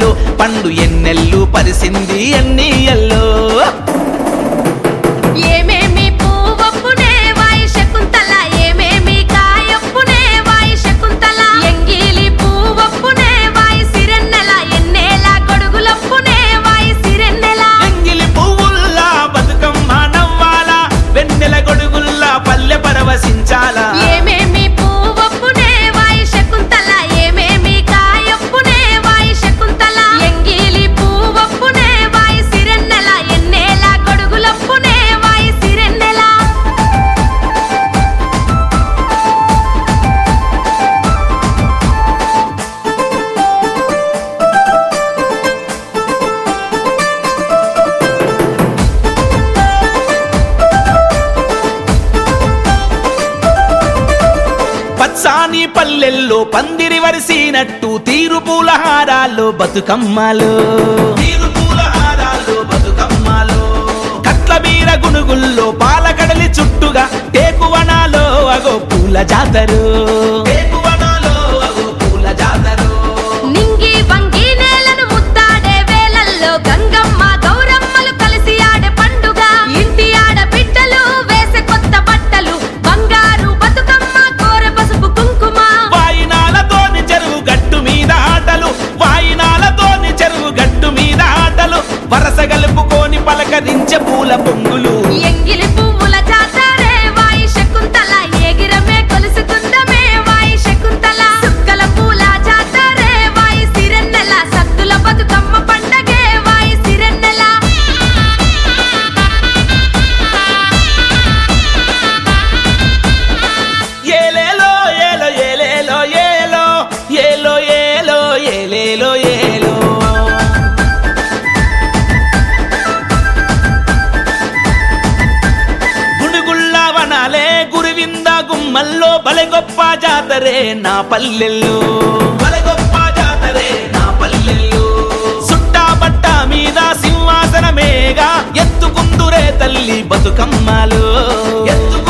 గుమ్మల్లో పండు ఎన్నెల్లు పరిసింది ఎన్నీయల్లో ఏమేమి పువ్వొప్పునే వాయి శకుంతల ఏమేమి కాయొప్పునే వాయి శకుంతల ఎంగిలి పువ్వొప్పునే వాయి సిరెన్నెల ఎన్నేల గొడుగులొప్పునే వాయి సిరెన్నెల ఎంగిలి పువ్వుల్లా బతుకమ్మ నవ్వాలా వెన్నెల గొడుగుల్లా పల్లె పరవశించాలా ఏమేమి పువ్వొప్పునే వాయి శకుంతల ఏమేమి కాయొప్పునే వాయి శకుంతల ఎంగిలి పువ్వొప్పునే వాయి సిరెన్నెల ఎన్నేల గొడుగులొప్పునే వాయి సిరెన్నెల పచ్చాని పల్లెల్లో పందిరి వరిసినట్టు తీరు పూల హారాల్లో బతుకమ్మలో తీరు పూల హారాల్లో బతుకమ్మలో కట్ల బీర గునుగుల్లో పాలకడలి చుట్టుగా టేకువనాలో అగో పూల జాతరు టేకువనాలో అగో పూల జాతరు నింగి వంగి నేలను ముద్దాడే వేలల్లో గంగమ్మ గౌరమ్మలు కలిసి ఆడే పండుగ ఇంటి ఆడ బిడ్డలు వేసే కొత్త బట్టలు బంగారు బతుకమ్మ కోర పసుపు కుంకుమ వాయినాలతోని చెరువు గట్టు మీద ఆటలు వాయినాలతోని చెరువు గట్టు మీద ఆటలు వరస గలుపుకొని పలకరించే పూల పొంగులు ఎంగిలి పువ్వుల జాతరే వాయి శకుంతల ఎగిరమే కొలుసుకుందమే వాయి శకుంతల సుక్కల పూల జాతరే వాయి సిరెన్నెల సత్తుల బతుకమ్మ పండగే వాయి సిరెన్నెల ఏలేలో ఏలో ఏలేలో ఏలో ఏలో ఏలో ఏలేలో ఏలో గుడుగుళ్ళ వనాలే గురువింద గుమ్మల్లో బలె గొప్ప జాతరే నా పల్లెల్లో బలె గొప్ప జాతరే నా పల్లెల్లో సుట్టా బట్ట మీద సింహాసనమేగా ఎత్తుకుందురే తల్లి బతుకమ్మలు ఎత్తుకు